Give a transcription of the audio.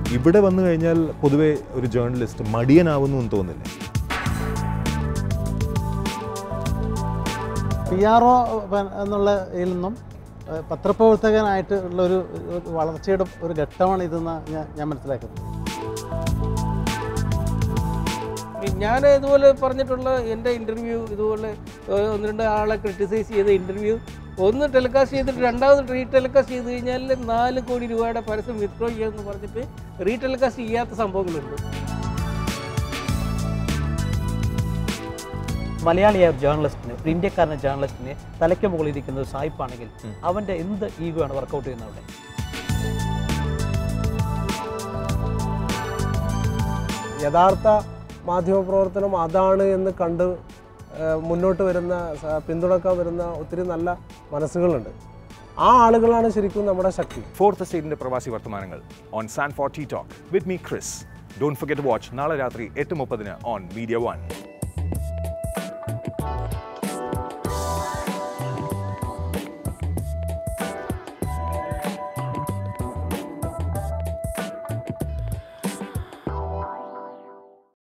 ഇവിടെ വന്നു കഴിഞ്ഞാൽ പൊതുവെ ഒരു ജേർണലിസ്റ്റ് മടിയനാവുന്നു എന്ന് തോന്നില്ലേ പി ആർ ഒ എന്നുള്ള ഇതിൽ നിന്നും ഏഹ്, പത്രപ്രവർത്തകനായിട്ട് ഉള്ള ഒരു ഒരു വളർച്ചയുടെ ഒരു ഘട്ടമാണ് ഇതെന്ന് ഞാൻ ഞാൻ മനസ്സിലാക്കുന്നത് ഞാൻ ഇതുപോലെ പറഞ്ഞിട്ടുള്ള എൻ്റെ ഇൻ്റർവ്യൂ ഇതുപോലെ ഏഹ്, ഒന്ന് രണ്ട് ആളെ ക്രിട്ടിസൈസ് ചെയ്ത ഇൻ്റർവ്യൂ ഒന്ന് ടെലികാസ്റ്റ് ചെയ്തിട്ട് രണ്ടാമത് റീ ടെലികാസ്റ്റ് ചെയ്ത് കഴിഞ്ഞാൽ നാല് കോടി രൂപയുടെ പരസ്യം വിത്ഡ്രോ ചെയ്യാമെന്ന് പറഞ്ഞിട്ട് റീ ടെലികാസ്റ്റ് ചെയ്യാത്ത സംഭവങ്ങളുണ്ട് മലയാളിയായ ഒരു ജേർണലിസ്റ്റിന് ഒരു ഇന്ത്യക്കാരന ജേർണലിസ്റ്റിന് തലയ്ക്ക് മുകളിൽ ഇരിക്കുന്ന ഒരു സായിപ്പാണെങ്കിൽ അവൻ്റെ എന്ത് ഈഗോ ആണ് വർക്കൗട്ട് ചെയ്യുന്നത് അവിടെ യഥാർത്ഥ മാധ്യമപ്രവർത്തനം അതാണ് എന്ന് കണ്ട് ഏഹ്, മുന്നോട്ട് വരുന്ന സ- പിന്തുണക്കാൻ വരുന്ന ഒത്തിരി നല്ല മനസ്സുകളുണ്ട് ആ ആളുകളാണ് ശരിക്കും നമ്മുടെ ശക്തി ഫോർത്ത് സ്റ്റേറ്റിന്റെ പ്രവാസി വർത്തമാനങ്ങൾ ഓൺ സാൻ ഫോർ ടി talk with me Chris don't forget watch നാളെ രാത്രി എട്ട് മുപ്പതിന് ഓൺ മീഡിയ വൺ